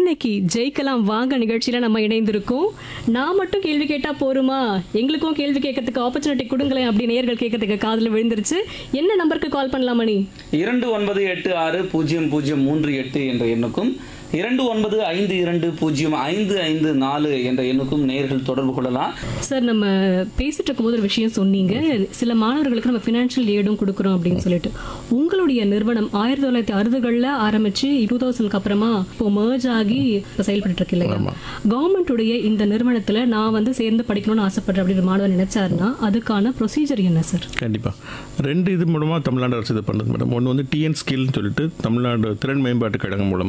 இன்னைக்கு ஜெயிக்கலாம் வாங்க நிகழ்ச்சியில நம்ம இணைந்திருக்கோம் நான் மட்டும் கேள்வி கேட்டா போருமா எங்களுக்கும் கேள்வி கேட்கறதுக்கு ஆப்பர்ச்சுனிட்டி கொடுங்களேன் அப்படி நேயர்கள் கேட்கறதுக்கு காதுல விழுந்துருச்சு என்ன நம்பருக்கு கால் பண்ணலாம் மணி இரண்டு ஒன்பது எட்டு ஆறு பூஜ்ஜியம் பூஜ்ஜியம் மூன்று எட்டு என்ற எண்ணுக்கும் இரண்டு ஒன்பது ஐந்து இரண்டு பூஜ்ஜியம் ஐந்து ஐந்து நாலு என்ற எண்ணுக்கும் நேயர்கள் தொடர்பு கொள்ளலாம் சார் நம்ம பேசிட்டு இருக்கும்போது ஒரு விஷயம் சொன்னீங்க சில மாணவர்களுக்கு நம்ம ஃபினான்ஷியல் ஏடும் கொடுக்குறோம் அப்படின்னு சொல்லிட்டு உங்களுடைய நிறுவனம் ஆயிரத்தி தொள்ளாயிரத்தி அறுபதுகளில் ஆரம்பிச்சு டூ தௌசண்ட்க்கு அப்புறமா இப்போ merge ஆகி இப்போ செயல்பட்டு இருக்கு இல்லையா கவர்மெண்ட்டுடைய இந்த நிறுவனத்துல நான் வந்து சேர்ந்து படிக்கணும்னு ஆசைப்படுறேன் அப்படின்னு மாணவர் நினைச்சாருன்னா அதுக்கான ப்ரொசீஜர் என்ன சார் கண்டிப்பாக ரெண்டு இது மூலமாக தமிழ்நாடு அரசு இது பண்ணுறது மேடம் ஒன்று வந்து டிஎன் ஸ்கில்னு சொல்லிட்டு தமிழ்நாடு திறன் மேம்பாட்டு கழகம் மூலமாக